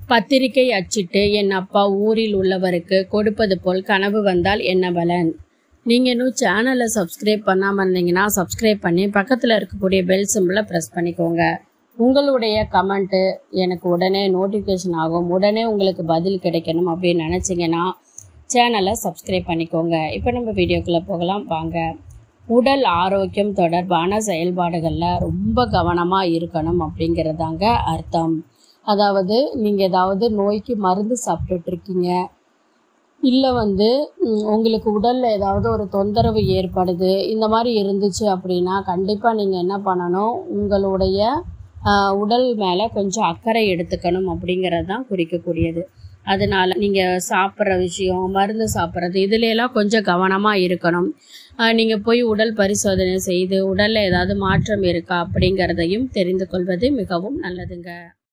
பத்திரிகை அச்சிட்டு என் அப்பா ஊரில் உள்ளவருக்கு கொடுப்பது போல் கனவு வந்தால் என்ன பலன் நீங்கள் இன்னும் சேனலை சப்ஸ்கிரைப் பண்ணாமல் இருந்தீங்கன்னா சப்ஸ்கிரைப் பண்ணி பக்கத்தில் இருக்கக்கூடிய பெல் சிம்பிளை ப்ரெஸ் பண்ணிக்கோங்க உங்களுடைய கமெண்ட்டு எனக்கு உடனே நோட்டிஃபிகேஷன் ஆகும் உடனே உங்களுக்கு பதில் கிடைக்கணும் அப்படின்னு நினச்சிங்கன்னா சேனலை சப்ஸ்கிரைப் பண்ணிக்கோங்க இப்போ நம்ம வீடியோக்குள்ளே போகலாம் வாங்க உடல் ஆரோக்கியம் தொடர்பான செயல்பாடுகளில் ரொம்ப கவனமாக இருக்கணும் அப்படிங்கிறதாங்க அர்த்தம் அதாவது நீங்கள் ஏதாவது நோய்க்கு மருந்து சாப்பிட்டுட்ருக்கீங்க இல்லை வந்து ம், உங்களுக்கு உடலில் ஏதாவது ஒரு தொந்தரவு ஏற்படுது இந்த மாதிரி இருந்துச்சு அப்படின்னா கண்டிப்பாக நீங்கள் என்ன பண்ணணும் உங்களுடைய ஆ, உடல் மேலே கொஞ்சம் அக்கறை எடுத்துக்கணும் அப்படிங்கிறது தான் குறிக்கக்கூடியது அதனால் நீங்கள் சாப்பிட்ற விஷயம் மருந்து சாப்பிட்றது இதுல எல்லாம் கொஞ்சம் கவனமாக இருக்கணும் நீங்கள் போய் உடல் பரிசோதனை செய்து உடலில் ஏதாவது மாற்றம் இருக்கா அப்படிங்கிறதையும் தெரிந்து கொள்வது மிகவும் நல்லதுங்க